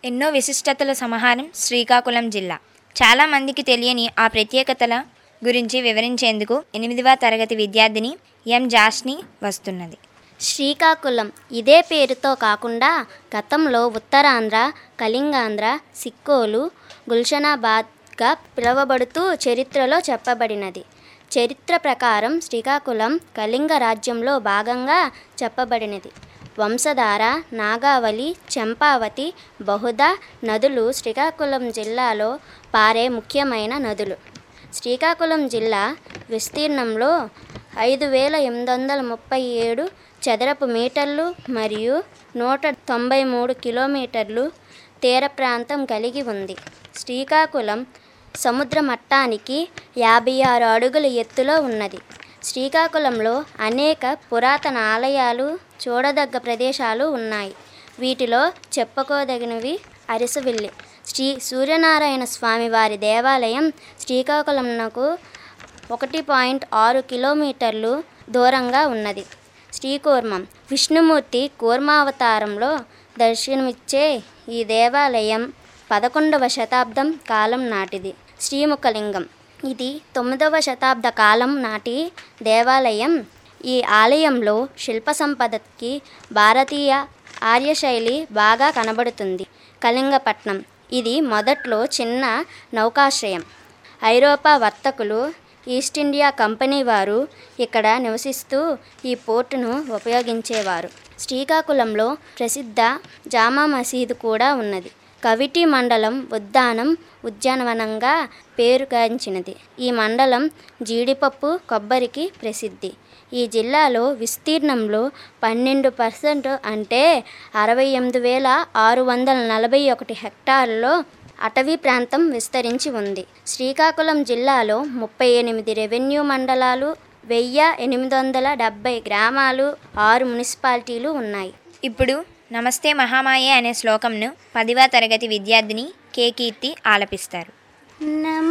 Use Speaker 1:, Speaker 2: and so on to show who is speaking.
Speaker 1: ఎన్నో విశిష్టతల సమాహారం శ్రీకాకుళం జిల్లా చాలా మందికి తెలియని ఆ ప్రత్యేకతల గురించి వివరించేందుకు ఎనిమిదవ తరగతి విద్యార్థిని ఎం జాస్ని వస్తున్నది
Speaker 2: శ్రీకాకుళం ఇదే పేరుతో కాకుండా గతంలో ఉత్తరాంధ్ర కళింగాంధ్ర సిక్కోలు గుల్షనాబాద్గా పిలువబడుతూ చరిత్రలో చెప్పబడినది చరిత్ర ప్రకారం శ్రీకాకుళం కళింగ రాజ్యంలో భాగంగా చెప్పబడినది వంశధార నాగావళి చంపావతి బహుదా నదులు శ్రీకాకుళం జిల్లాలో పారే ముఖ్యమైన నదులు శ్రీకాకుళం జిల్లా విస్తీర్ణంలో ఐదు వేల ఎనిమిది వందల ముప్పై ఏడు చదరపు మీటర్లు మరియు నూట తొంభై మూడు కిలోమీటర్లు తీర ప్రాంతం కలిగి ఉంది శ్రీకాకుళం సముద్ర మట్టానికి యాభై ఆరు అడుగుల ఎత్తులో ఉన్నది శ్రీకాకుళంలో అనేక పురాతన ఆలయాలు చూడదగ్గ ప్రదేశాలు ఉన్నాయి వీటిలో చెప్పుకోదగినవి అరిసవిల్లి శ్రీ సూర్యనారాయణ స్వామి వారి దేవాలయం శ్రీకాకుళంకు ఒకటి పాయింట్ ఆరు కిలోమీటర్లు దూరంగా ఉన్నది శ్రీకూర్మం విష్ణుమూర్తి కూర్మావతారంలో దర్శనమిచ్చే ఈ దేవాలయం పదకొండవ శతాబ్దం కాలం నాటిది శ్రీముఖలింగం ఇది తొమ్మిదవ శతాబ్ద కాలం నాటి దేవాలయం ఈ ఆలయంలో శిల్ప సంపదకి భారతీయ ఆర్యశైలి బాగా కనబడుతుంది కళింగపట్నం ఇది మొదట్లో చిన్న నౌకాశ్రయం ఐరోపా వర్తకులు ఈస్ట్ ఇండియా కంపెనీ వారు ఇక్కడ నివసిస్తూ ఈ పోర్టును ఉపయోగించేవారు శ్రీకాకుళంలో ప్రసిద్ధ జామా మసీదు కూడా ఉన్నది కవిటి మండలం ఉద్దానం ఉద్యానవనంగా పేరుగాంచినది ఈ మండలం జీడిపప్పు కొబ్బరికి ప్రసిద్ధి ఈ జిల్లాలో విస్తీర్ణంలో పన్నెండు పర్సెంట్ అంటే అరవై ఎనిమిది వేల ఆరు వందల నలభై ఒకటి హెక్టార్లలో అటవీ ప్రాంతం విస్తరించి ఉంది శ్రీకాకుళం జిల్లాలో ముప్పై ఎనిమిది రెవెన్యూ మండలాలు వెయ్యి ఎనిమిది వందల డెబ్బై గ్రామాలు ఆరు మున్సిపాలిటీలు ఉన్నాయి
Speaker 1: ఇప్పుడు నమస్తే మహామాయే అనే శ్లోకంను పదివ తరగతి విద్యార్థిని కే కీర్తి ఆలపిస్తారు
Speaker 2: నమ